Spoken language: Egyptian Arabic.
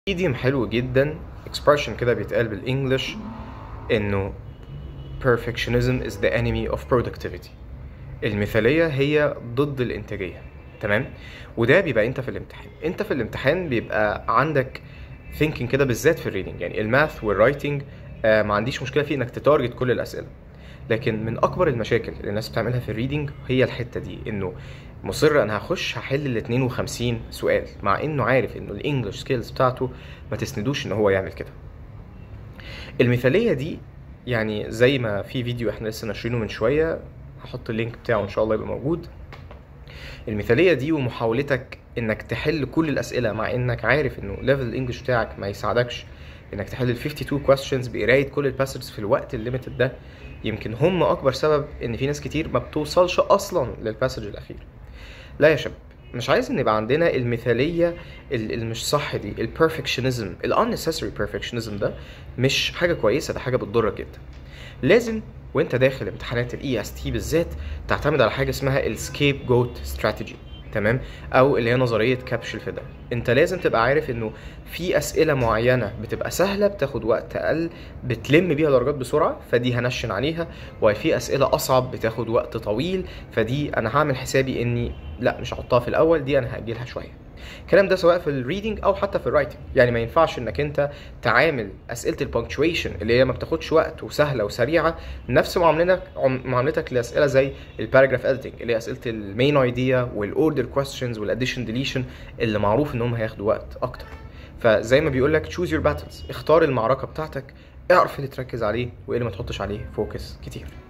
idiom حلو جدا expression كده بيتقال بالانجلش انه perfectionism is the enemy of productivity المثالية هي ضد الانتاجية تمام وده بيبقى انت في الامتحان انت في الامتحان بيبقى عندك thinking كده بالذات في الريدنج يعني الماث والرايتنج آه ما عنديش مشكلة فيه انك تتارجت كل الاسئلة لكن من اكبر المشاكل اللي الناس بتعملها في الريدنج هي الحته دي انه مصر انا هخش هحل ال 52 سؤال مع انه عارف انه الانجلش سكيلز بتاعته ما تسندوش ان هو يعمل كده المثاليه دي يعني زي ما في فيديو احنا لسه ناشرينه من شويه هحط اللينك بتاعه ان شاء الله يبقى موجود المثاليه دي ومحاولتك انك تحل كل الاسئله مع انك عارف انه ليفل الانجلش بتاعك ما يساعدكش انك تحل ال 52 questions بقرايه كل الباسجز في الوقت الليميتد ده يمكن هم اكبر سبب ان في ناس كتير ما بتوصلش اصلا للباسج الاخير لا يا شباب مش عايز ان يبقى عندنا المثاليه اللي مش صح دي البرفكشنزم الانسيسري بيرفكشنزم ده مش حاجه كويسه ده حاجه بتضرك جدا لازم وانت داخل امتحانات الاي اس تي بالذات تعتمد على حاجه اسمها السكيب جوت استراتيجي تمام او اللي هي نظريه كبش الفداء انت لازم تبقى عارف انه في اسئله معينه بتبقى سهله بتاخد وقت اقل بتلم بيها درجات بسرعه فدي هنشن عليها وفي اسئله اصعب بتاخد وقت طويل فدي انا هعمل حسابي اني لا مش هحطها في الاول دي انا هاجلها شويه الكلام ده سواء في الريدنج او حتى في الرايتنج يعني ما ينفعش انك انت تعامل اسئله البنكتويشن اللي هي ما بتاخدش وقت وسهله وسريعه نفس معاملتك معاملتك لاسئله زي الباراجراف اديتنج اللي هي اسئله المين ايديا والاوردر كويستشنز والاديشن ديليشن اللي معروف انهم هياخدوا وقت اكتر فزي ما بيقول لك تشوز يور باتلز اختار المعركه بتاعتك اعرف اللي تركز عليه وايه اللي ما تحطش عليه فوكس كتير